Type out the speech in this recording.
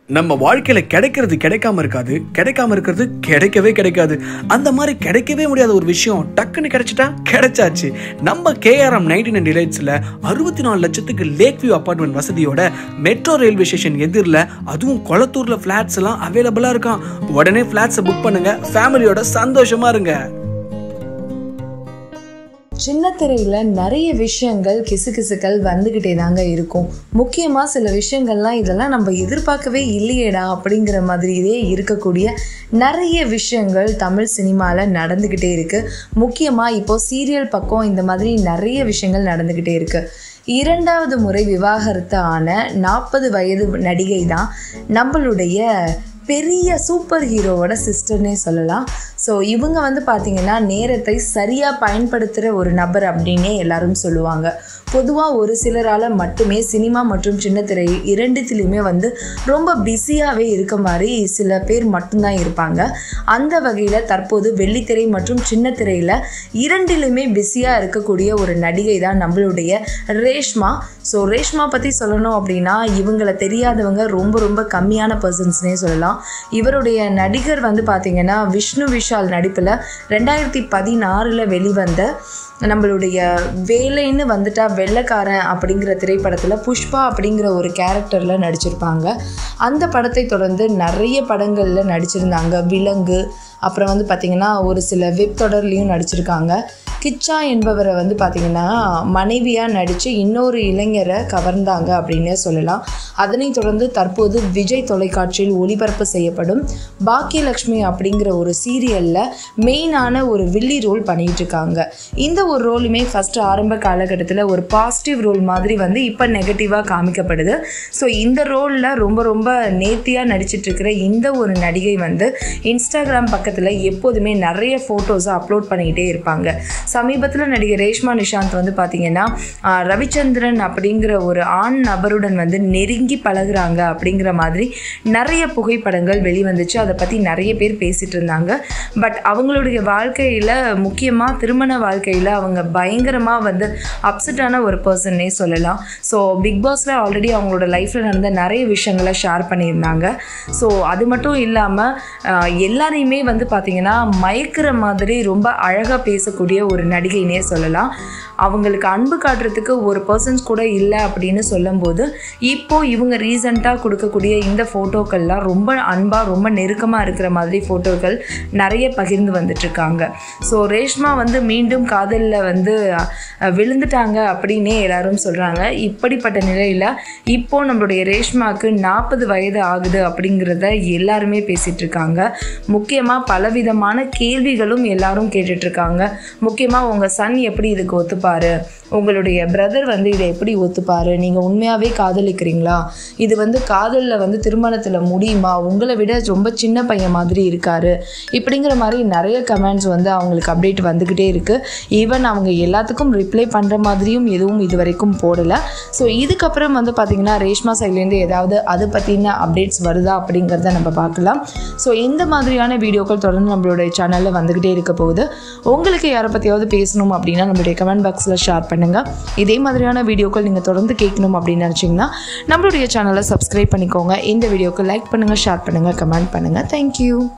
நம்ம வாழ்க்கையில கிடைக்கிறது கிடைக்காம இருக்காது கிடைக்காம இருக்கிறது கிடைக்கவே கிடைக்காது அந்த மாதிரி கிடைக்கவே முடியாத ஒரு விஷயம் டக்குன்னு கிடைச்சிட்டா கிடைச்சாச்சு நம்ம கேஆர்எம் நைன்டி நைன் டிலைட்ஸ்ல அறுபத்தி நாலு லட்சத்துக்கு லேக் வியூ அப்பார்ட்மெண்ட் வசதியோட மெட்ரோ ரயில்வே ஸ்டேஷன் எதிரில் அதுவும் கொளத்தூர்ல ஃபிளாட்ஸ் எல்லாம் அவைலபிளா இருக்கான் உடனே ஃபிளாட்ஸை புக் பண்ணுங்க ஃபேமிலியோட சந்தோஷமா இருங்க சின்ன திரையில நிறைய விஷயங்கள் கிசுகிசுக்கள் வந்துக்கிட்டே தாங்க இருக்கும் முக்கியமாக சில விஷயங்கள்லாம் இதெல்லாம் நம்ம எதிர்பார்க்கவே இல்லையேடா அப்படிங்கிற மாதிரியே இருக்கக்கூடிய நிறைய விஷயங்கள் தமிழ் சினிமாவில் நடந்துக்கிட்டே இருக்கு முக்கியமாக இப்போ சீரியல் பக்கம் இந்த மாதிரி நிறைய விஷயங்கள் நடந்துக்கிட்டே இருக்கு இரண்டாவது முறை விவாகரத்து ஆன நாற்பது வயது நடிகை தான் நம்மளுடைய பெரிய சூப்பர் ஹீரோவோட சிஸ்டர்னே சொல்லலாம் ஸோ இவங்க வந்து பார்த்திங்கன்னா நேரத்தை சரியாக பயன்படுத்துகிற ஒரு நபர் அப்படின்னே எல்லாரும் சொல்லுவாங்க பொதுவாக ஒரு சிலரால் மட்டுமே சினிமா மற்றும் சின்னத்திரை இரண்டுத்திலையுமே வந்து ரொம்ப பிஸியாகவே இருக்க மாதிரி சில பேர் மட்டும்தான் இருப்பாங்க அந்த வகையில் தற்போது வெள்ளித்திரை மற்றும் சின்னத்திரையில் இரண்டிலுமே பிஸியாக இருக்கக்கூடிய ஒரு நடிகை தான் நம்மளுடைய ரேஷ்மா ஸோ ரேஷ்மா பற்றி சொல்லணும் அப்படின்னா இவங்களை தெரியாதவங்க ரொம்ப ரொம்ப கம்மியான பர்சன்ஸ்னே சொல்லலாம் இவருடைய நடிகர் வந்து பார்த்திங்கன்னா விஷ்ணு விஷால் நடிப்பில் ரெண்டாயிரத்தி பதினாறில் வெளிவந்த நம்மளுடைய வேலைன்னு வந்துட்டா வெள்ளைக்காரன் அப்படிங்கிற திரைப்படத்தில் புஷ்பா அப்படிங்கிற ஒரு கேரக்டரில் நடிச்சிருப்பாங்க அந்த படத்தை தொடர்ந்து நிறைய படங்களில் நடிச்சிருந்தாங்க விலங்கு அப்புறம் வந்து பார்த்திங்கன்னா ஒரு சில வெப் தொடர்லேயும் நடிச்சிருக்காங்க கிச்சா என்பவரை வந்து பார்த்திங்கன்னா மனைவியாக நடித்து இன்னொரு இளைஞரை கவர்ந்தாங்க அப்படின்னே சொல்லலாம் அதனைத் தொடர்ந்து தற்போது விஜய் தொலைக்காட்சியில் ஒளிபரப்பு செய்யப்படும் பாக்கியலக்ஷ்மி அப்படிங்கிற ஒரு சீரியலில் மெயினான ஒரு வில்லி ரோல் பண்ணிகிட்டு இருக்காங்க இந்த ஒரு ரோலுமே ஃபஸ்ட்டு ஆரம்ப காலகட்டத்தில் ஒரு பாசிட்டிவ் ரோல் மாதிரி வந்து இப்போ நெகட்டிவாக காமிக்கப்படுது ஸோ இந்த ரோலில் ரொம்ப ரொம்ப நேர்த்தியாக நடிச்சிட்டு இருக்கிற இந்த ஒரு நடிகை வந்து இன்ஸ்டாகிராம் பக்கத்தில் எப்போதுமே நிறைய ஃபோட்டோஸை அப்லோட் பண்ணிக்கிட்டே இருப்பாங்க சமீபத்தில் நடிகை ரேஷ்மா நிஷாந்த் வந்து பார்த்திங்கன்னா ஆஹ், ரவிச்சந்திரன் அப்படிங்கிற ஒரு ஆண் நபருடன் வந்து நெருங்கி பழகுறாங்க அப்படிங்கிற மாதிரி நிறைய புகைப்படங்கள் வெளிவந்துச்சு அதை பற்றி நிறைய பேர் பேசிகிட்டு இருந்தாங்க பட் அவங்களுடைய வாழ்க்கையில் முக்கியமாக திருமண வாழ்க்கையில் அவங்க பயங்கரமாக வந்து அப்செட்டான ஒரு பர்சன்னே சொல்லலாம் ஸோ பிக் பாஸில் ஆல்ரெடி அவங்களோட லைஃப்பில் நடந்த நிறைய விஷயங்களை ஷேர் பண்ணியிருந்தாங்க ஸோ அது மட்டும் இல்லாமல் எல்லாரையுமே வந்து பார்த்திங்கன்னா மயக்கிற மாதிரி ரொம்ப அழகாக பேசக்கூடிய ஒரு நடிகைனே சொல்லலாம் அவங்களுக்கு அன்பு காட்டுறதுக்கு ஒரு பர்சன்ஸ் கூட இல்லை அப்படின்னு சொல்லும்போது இப்போ இவங்க ரீசண்டாக கொடுக்கக்கூடிய இந்த ஃபோட்டோக்கள்லாம் ரொம்ப அன்பாக ரொம்ப நெருக்கமாக இருக்கிற மாதிரி ஃபோட்டோக்கள் நிறைய பகிர்ந்து வந்துட்டுருக்காங்க ஸோ ரேஷ்மா வந்து மீண்டும் காதலில் வந்து அஹ், விழுந்துட்டாங்க அப்படின்னே எல்லாரும் சொல்கிறாங்க இப்படிப்பட்ட நிலையில் இப்போ நம்மளுடைய ரேஷ்மாவுக்கு நாற்பது வயது ஆகுது அப்படிங்கிறத எல்லாருமே பேசிகிட்டு இருக்காங்க முக்கியமாக பலவிதமான கேள்விகளும் எல்லாரும் கேட்டுட்ருக்காங்க முக்கியமாக உங்கள் சன் எப்படி இதுக்கு ஒத்துப்பாரு உங்களுடைய பிரதர் வந்து இதை எப்படி ஒத்துப்பாரு நீங்கள் உண்மையாகவே காதலிக்கிறீங்களா இது வந்து காதலில் வந்து திருமணத்தில் முடியுமா உங்களை விட ரொம்ப சின்ன பையன் மாதிரி இருக்காரு இப்படிங்கிற மாதிரி நிறைய கமெண்ட்ஸ் வந்து அவங்களுக்கு அப்டேட் வந்துக்கிட்டே இருக்குது ஈவன் அவங்க எல்லாத்துக்கும் ரிப்ளை பண்ணுற மாதிரியும் எதுவும் இது வரைக்கும் போடலை ஸோ இதுக்கப்புறம் வந்து பார்த்திங்கன்னா ரேஷ்மா சைட்லேருந்து ஏதாவது அதை பற்றின அப்டேட்ஸ் வருதா அப்படிங்கிறத நம்ம பார்க்கலாம் ஸோ இந்த மாதிரியான வீடியோக்கள் தொடர்ந்து நம்மளுடைய சேனலில் வந்துக்கிட்டே இருக்க போகுது உங்களுக்கு யாரை பற்றியாவது பேசணும் அப்படின்னா நம்மளுடைய கமெண்ட் பாக்ஸில் ஷேர் பண்ணுங்கள் இதே மாதிரியான வீடியோக்கள் நீங்கள் தொடர்ந்து கேட்கணும் அப்படின்னு நினச்சிங்கன்னா நம்மளுடைய சேனலை சப்ஸ்கிரைப் பண்ணிக்கோங்க இந்த வீடியோக்கு லைக் பண்ணுங்கள் ஷேர் பண்ணுங்கள் கமெண்ட் பண்ணுங்கள் தேங்க்யூ